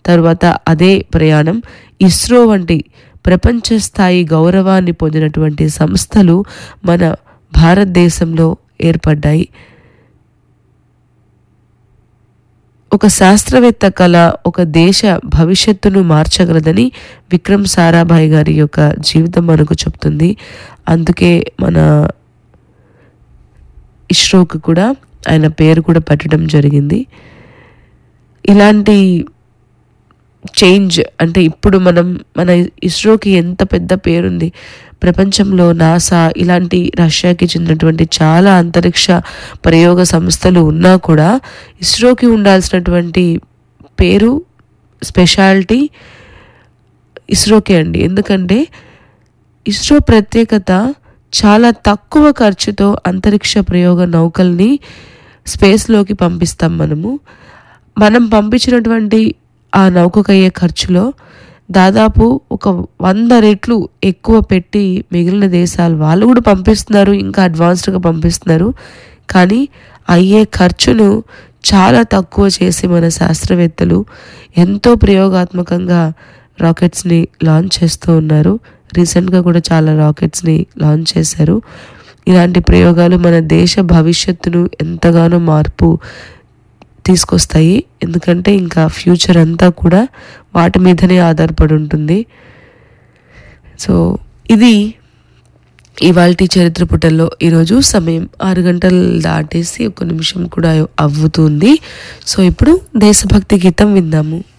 తర్వాత అదే ప్రయాణం ఇస్రో వంటి ప్రపంచ స్థాయి గౌరవాన్ని పొందినటువంటి సంస్థలు మన భారతదేశంలో ఏర్పడ్డాయి ఒక శాస్త్రవేత్త కళ ఒక దేశ భవిష్యత్తును మార్చగలదని విక్రమ్ సారాభాయ్ గారి యొక్క జీవితం మనకు చెప్తుంది అందుకే మన ఇస్రోకి కూడా ఆయన పేరు కూడా పెట్టడం జరిగింది ఇలాంటి చేంజ్ అంటే ఇప్పుడు మనం మన ఇస్రోకి ఎంత పెద్ద పేరుంది ప్రపంచంలో నాసా ఇలాంటి రష్యాకి చెందినటువంటి చాలా అంతరిక్ష ప్రయోగ సంస్థలు ఉన్నా కూడా ఇస్రోకి ఉండాల్సినటువంటి పేరు స్పెషాలిటీ ఇస్రోకే అండి ఎందుకంటే ఇస్రో ప్రత్యేకత చాలా తక్కువ ఖర్చుతో అంతరిక్ష ప్రయోగ నౌకల్ని స్పేస్లోకి పంపిస్తాం మనము మనం పంపించినటువంటి ఆ నౌకకయ్యే ఖర్చులో దాదాపు ఒక వంద రెట్లు ఎక్కువ పెట్టి మిగిలిన దేశాలు వాళ్ళు కూడా పంపిస్తున్నారు ఇంకా అడ్వాన్స్డ్గా పంపిస్తున్నారు కానీ అయ్యే ఖర్చును చాలా తక్కువ చేసి మన శాస్త్రవేత్తలు ఎంతో ప్రయోగాత్మకంగా రాకెట్స్ని లాంచ్ చేస్తూ ఉన్నారు రీసెంట్గా కూడా చాలా రాకెట్స్ని లాంచ్ చేశారు ఇలాంటి ప్రయోగాలు మన దేశ భవిష్యత్తును ఎంతగానో మార్పు తీసుకొస్తాయి ఎందుకంటే ఇంకా ఫ్యూచర్ అంతా కూడా వాటి మీదనే ఆధారపడి ఉంటుంది సో ఇది ఇవాళ చరిత్ర పుటల్లో ఈరోజు సమయం ఆరు గంటలు దాటేసి ఒక నిమిషం కూడా అవ్వుతుంది సో ఇప్పుడు దేశభక్తి గీతం విందాము